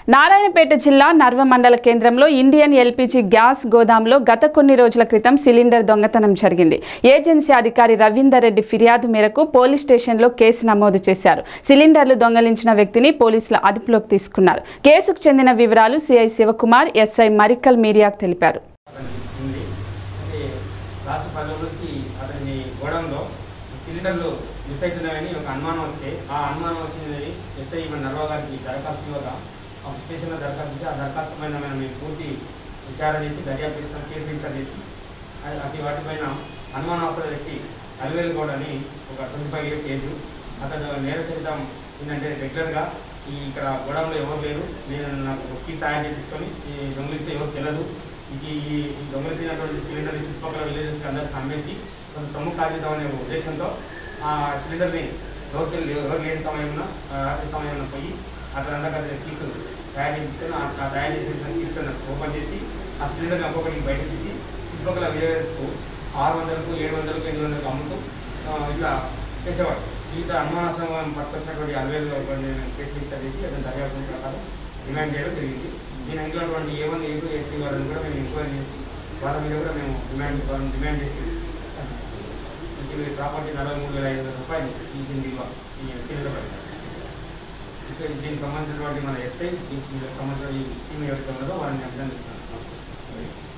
నారాయణపేట జిల్లా నర్వ మండల కేంద్రంలో ఇండియన్ ఎల్పిజి గ్యాస్ గోదాంలో గత కొన్ని రోజుల క్రితం సిలిండర్ దొంగతనం జరిగింది ఏజెన్సీ అధికారి రవీందర్ రెడ్డి ఫిర్యాదు మేరకు పోలీస్ స్టేషన్లో కేసు నమోదు చేశారు సిలిండర్లు దొంగలించిన వ్యక్తిని పోలీసులు అదుపులోకి తీసుకున్నారు కేసుకు చెందిన వివరాలు సిఐ శివకుమార్ ఎస్ఐ మరికల్ మీడియాకు తెలిపారు అతనికి ఉంది అంటే లాస్ట్ పది రోజుల నుంచి అతని గోడంలో సిలిండర్లు మిస్ అవుతున్నాయని ఒక అనుమానం వస్తే ఆ అనుమానం వచ్చిందని ఎస్ఐ మన నర్వా గారికి దరఖాస్తు ఇవ్వగా ఆ స్టేషన్లో దరఖాస్తు ఇస్తే ఆ దరఖాస్తు పైన మనం మేము పూర్తి విచారణ చేసి దర్యాప్తు చేసిన కేసు రిజిస్టర్ చేసి అది అటు వాటిపైన అనుమానాస్పద వ్యక్తి అలివేలు గౌడ్ అని ఒక ట్వంటీ ఫైవ్ ఇయర్స్ ఏజ్ అతను నేర చరితం ఏంటంటే రెగ్యులర్గా ఈ ఇక్కడ గోడంలో ఎవరు లేరు నేను నాకు ఒక్కి సాయం తీసుకొని ఈ దొంగలిస్తే ఎవరు తెలియదు ఇది ఈ ఈ దొంగలించినటువంటి సిలిండర్ చుట్టుపక్కల విలేజెస్ అందరికీ అమ్మేసి కొంత సొమ్ము కాజేద్దాం అనే ఉద్దేశంతో ఆ సిలిండర్ని ఎవరికి ఎవరు లేని సమయంలో ఆ రాత్రి సమయంలో పోయి అక్కడ అందరికీ కీసు తయారు చేయించుకొని ఆ ఆ తయారు చేసిన తీసుకొని ఓపెన్ చేసి ఆ సిలిండర్ని ఒక్కొక్కరికి బయట తీసి చుట్టుపక్కల విలేజెస్కు ఆరు వందలకు ఏడు వందలకు ఎనిమిది వందలకు అమ్ముతూ ఆ, ఇట్లా చేసేవాడు మిగతా అనుమానాశ్రమం పట్టుకొచ్చినటువంటి అరవేలు కేసు రిజిస్టర్ చేసి అతని దర్యాప్తు ప్రకారం డిమాండ్ చేయడం జరిగింది దీని అంగినటువంటి A one A two A three వాళ్ళని కూడా మేము ఎంక్వైరీ చేసి వాళ్ళ మీద కూడా మేము డిమాండ్ వాళ్ళని డిమాండ్ చేసి ఇది ప్రాపర్టీ నలభై మూడు వేల ఐదు వందల రూపాయలు ఈ దీని విలువ ఈ సిలిండర్ పైన ఇంకా దీనికి సంబంధించినటువంటి మన ఎస్ఐ దీనికి సంబంధించిన ఈ టీం ఎవరైతే ఉన్నదో వాళ్ళని అభినందిస్తున్నాను